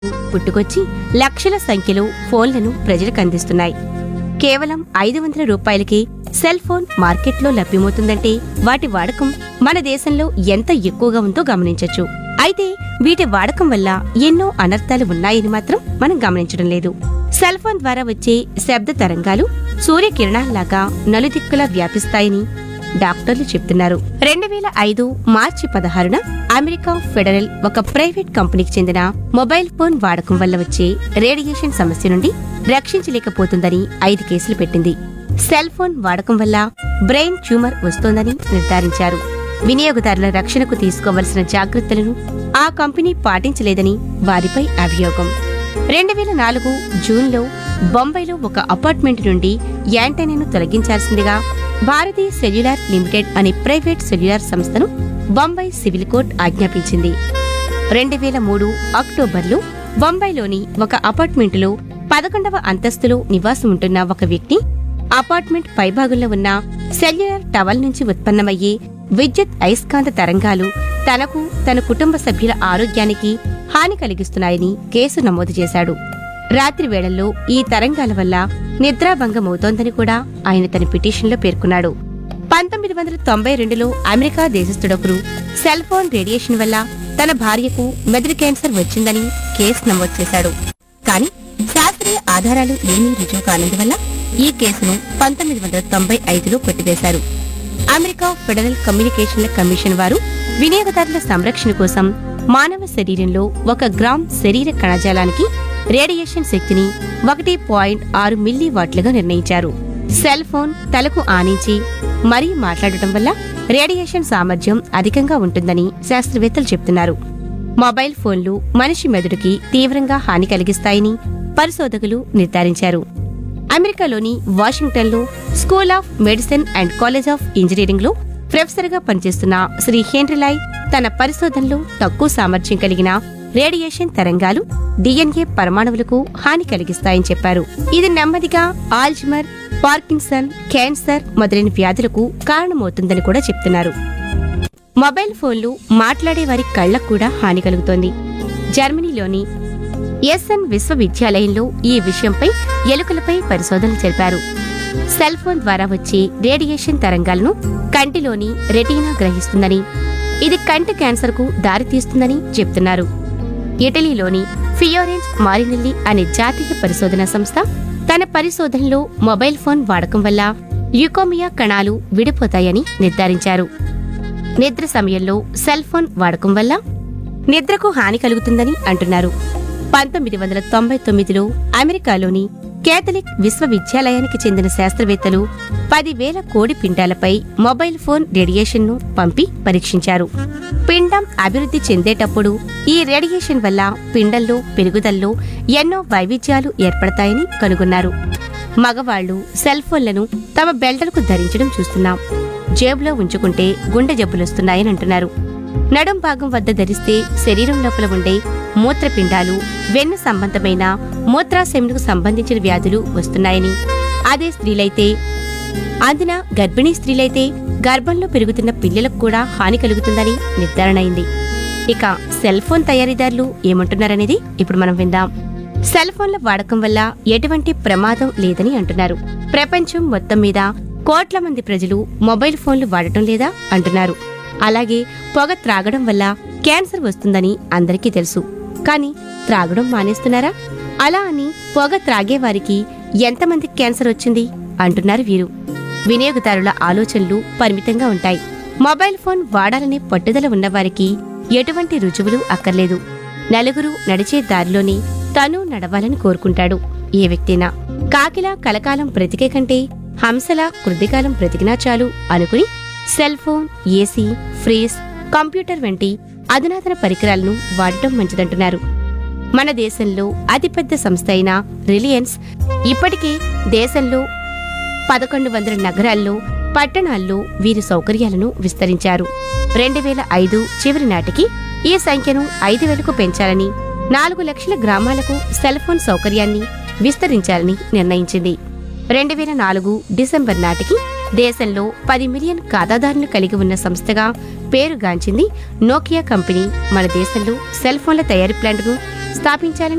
పుట్టుకొచ్చి లక్షల సంఖ్యలో ఫోన్లను ప్రజలకు అందిస్తున్నాయి కేవలం ఐదు వందల రూపాయలకి సెల్ ఫోన్ మార్కెట్లో లభ్యమవుతుందంటే వాటి వాడకం మన దేశంలో ఎంత ఎక్కువగా ఉందో గమనించొచ్చు అయితే వీటి వాడకం వల్ల ఎన్నో అనర్థాలు ఉన్నాయని మాత్రం మనం గమనించడం లేదు సెల్ ఫోన్ ద్వారా వచ్చే శబ్ద తరంగాలు సూర్యకిరణాల్లాగా నలుదిక్కులా వ్యాపిస్తాయని డాక్టర్లు చెప్తున్నారు రెండు వేల ఐదు మార్చి పదహారున అమెరికా ఫెడరల్ ఒక ప్రైవేట్ కంపెనీకి చెందిన మొబైల్ ఫోన్ వాడకం వల్ల వచ్చే రేడియేషన్ సమస్య నుండి రక్షించలేకపోతుందని ఐదు కేసులు పెట్టింది సెల్ ఫోన్ వాడకం వల్ల బ్రెయిన్ ట్యూమర్ వస్తోందని నిర్ధారించారు వినియోగదారుల రక్షణకు తీసుకోవలసిన జాగ్రత్తలను ఆ కంపెనీ పాటించలేదని వారిపై అభియోగం రెండు వేల నాలుగు జూన్లో బొంబాయిలో ఒక అపార్ట్మెంట్ నుండి యాంటెనాను తొలగించాల్సిందిగా భారతీ సెల్యులార్ లిమిటెడ్ అనే ప్రైవేట్ సెల్యులార్ సంస్థను బొంబాయి సివిల్ కోర్టు ఆజ్ఞాపించింది రెండు వేల మూడు అక్టోబర్లో బొంబాయిలోని ఒక అపార్ట్మెంటులో పదకొండవ అంతస్తులో నివాసం ఉంటున్న ఒక వ్యక్తి అపార్ట్మెంట్ పైభాగంలో ఉన్న సెల్యులార్ టవల్ నుంచి ఉత్పన్నమయ్యే విద్యుత్ అయస్కాంత తరంగాలు తనకు తన కుటుంబ సభ్యుల ఆరోగ్యానికి హాని కలిగిస్తున్నాయని కేసు నమోదు చేశాడు రాత్రి వేళల్లో ఈ తరంగాల వల్ల నిద్రాభంగమవుతోందని కూడా ఆయన తన పిటిషన్లో పేర్కొన్నాడు పంతొమ్మిది వందల తొంభై రెండులో అమెరికా దేశస్థుడొకరు సెల్ ఫోన్ రేడియేషన్ వల్ల తన భార్యకు మెదడు క్యాన్సర్ వచ్చిందని కేసు నమోదు చేశాడు కానీ శాస్త్రీయ ఆధారాలు ఏమీ రుజువు కానందువల్ల ఈ కేసును పంతొమ్మిది వందల తొంభై ఐదులో కొట్టివేశారు అమెరికా ఫెడరల్ కమ్యూనికేషన్ల కమిషన్ వారు వినియోగదారుల సంరక్షణ కోసం మానవ శరీరంలో ఒక గ్రామ్ శరీర కణజాలానికి రేడియేషన్ శక్తిని ఒకటి పాయింట్ ఆరు మిల్లీ వాట్లుగా నిర్ణయించారు సెల్ ఫోన్ తలకు ఆనించి మరీ మాట్లాడటం వల్ల రేడియేషన్ సామర్థ్యం అధికంగా ఉంటుందని శాస్త్రవేత్తలు చెప్తున్నారు మొబైల్ ఫోన్లు మనిషి మెదడుకి తీవ్రంగా హాని కలిగిస్తాయని పరిశోధకులు నిర్ధారించారు అమెరికాలోని వాషింగ్టన్లో school of medicine and college of engineering లో ప్రొఫెసర్ గా పనిచేస్తున్న శ్రీ హెన్రిలాయ్ తన పరిశోధనలో తక్కువ సామర్థ్యం కలిగిన రేడియేషన్ తరంగాలు డిఎన్ఏ పరమాణువులకు హాని కలిగిస్తాయని చెప్పారు ఇది నెమ్మదిగా ఆల్జ్మర్ పార్కిన్సన్ క్యాన్సర్ మొదలైన వ్యాధులకు కారణమవుతుందని కూడా చెప్తున్నారు మొబైల్ ఫోన్లు మాట్లాడే వారి కళ్లకు కూడా హాని కలుగుతోంది జర్మనీలోని ఎస్ఎన్ విశ్వవిద్యాలయంలో ఈ విషయంపై ఎలుకలపై పరిశోధనలు జరిపారు సెల్ ఫోన్ ద్వారా వచ్చే రేడియేషన్ తరంగాలను కంటిలోని రెటీనా గ్రహిస్తుందని ఇది కంటి క్యాన్సర్కు దారితీస్తుందని చెప్తున్నారు ఇటలీలోని ఫియోరెంజ్ మారినెల్లి అనే జాతీయ పరిశోధన సంస్థ తన పరిశోధనలో మొబైల్ ఫోన్ వాడకం వల్ల యుకోమియా కణాలు విడిపోతాయని నిర్ధారించారు నిద్ర సమయంలో సెల్ ఫోన్ వాడకం వల్ల నిద్రకు హాని కలుగుతుందని అంటున్నారు పంతొమ్మిది వందల తొంభై తొమ్మిదిలో అమెరికాలోని కేథలిక్ విశ్వవిద్యాలయానికి చెందిన శాస్త్రవేత్తలు పదివేల కోడి పిండాలపై మొబైల్ ఫోన్ రేడియేషన్ను పంపి పరీక్షించారు పిండం అభివృద్ధి చెందేటప్పుడు ఈ రేడియేషన్ వల్ల పిండంలో పెరుగుదల్లో ఎన్నో వైవిధ్యాలు ఏర్పడతాయని కనుగొన్నారు మగవాళ్లు సెల్ ఫోన్లను తమ బెల్టలకు ధరించడం చూస్తున్నాం జేబులో ఉంచుకుంటే గుండె జబ్బులొస్తున్నాయని అంటున్నారు నడుం భాగం వద్ద ధరిస్తే శరీరం లోపల ఉండే మూత్రపిండాలు వెన్ను సంబంధమైన మూత్రాశయంకు సంబంధించిన వ్యాధులు వస్తున్నాయని అదే స్త్రీలైతే అందున గర్భిణీ స్త్రీలైతే గర్భంలో పెరుగుతున్న పిల్లలకు కూడా హాని కలుగుతుందని నిర్ధారణ అయింది ఇక సెల్ ఫోన్ తయారీదారులు ఏమంటున్నారనేది ఇప్పుడు మనం విందాం సెల్ ఫోన్ల వాడకం వల్ల ఎటువంటి ప్రమాదం లేదని అంటున్నారు ప్రపంచం మొత్తం మీద కోట్ల మంది ప్రజలు మొబైల్ ఫోన్లు వాడటం లేదా అంటున్నారు అలాగే పొగ త్రాగడం వల్ల క్యాన్సర్ వస్తుందని అందరికీ తెలుసు కానీ త్రాగడం మానేస్తున్నారా అలా అని పొగ త్రాగేవారికి ఎంతమందికి క్యాన్సర్ వచ్చింది అంటున్నారు వీరు వినియోగదారుల ఆలోచనలు పరిమితంగా ఉంటాయి మొబైల్ ఫోన్ వాడాలనే పట్టుదల ఉన్నవారికి ఎటువంటి రుజువులు అక్కర్లేదు నలుగురు నడిచే దారిలోనే తను నడవాలని కోరుకుంటాడు ఏ వ్యక్తినా కాకిలా కలకాలం బ్రతికే కంటే హంసలా కృతికాలం బ్రతికినా చాలు అనుకుని cell phone AC fridge computer వంటి అధునాతన పరికరాలను వాడటం మంచిదంటున్నారు మన దేశంలో అతిపెద్ద సంస్థ అయిన రిలయన్స్ ఇప్పటికే దేశంలో పదకొండు వందల నగరాల్లో పట్టణాల్లో వీరి సౌకర్యాలను విస్తరించారు రెండు వేల ఐదు చివరి నాటికి ఈ సంఖ్యను ఐదు వేలకు పెంచాలని నాలుగు లక్షల గ్రామాలకు సెల్ ఫోన్ సౌకర్యాన్ని విస్తరించాలని నిర్ణయించింది రెండు వేల నాలుగు డిసెంబర్ నాటికి దేశంలో పది మిలియన్ ఖాతాదారులను కలిగి ఉన్న సంస్థగా పేరుగాంచింది నోకియా కంపెనీ మన దేశంలో సెల్ ఫోన్ల తయారీ ప్లాంట్ను స్థాపించాలని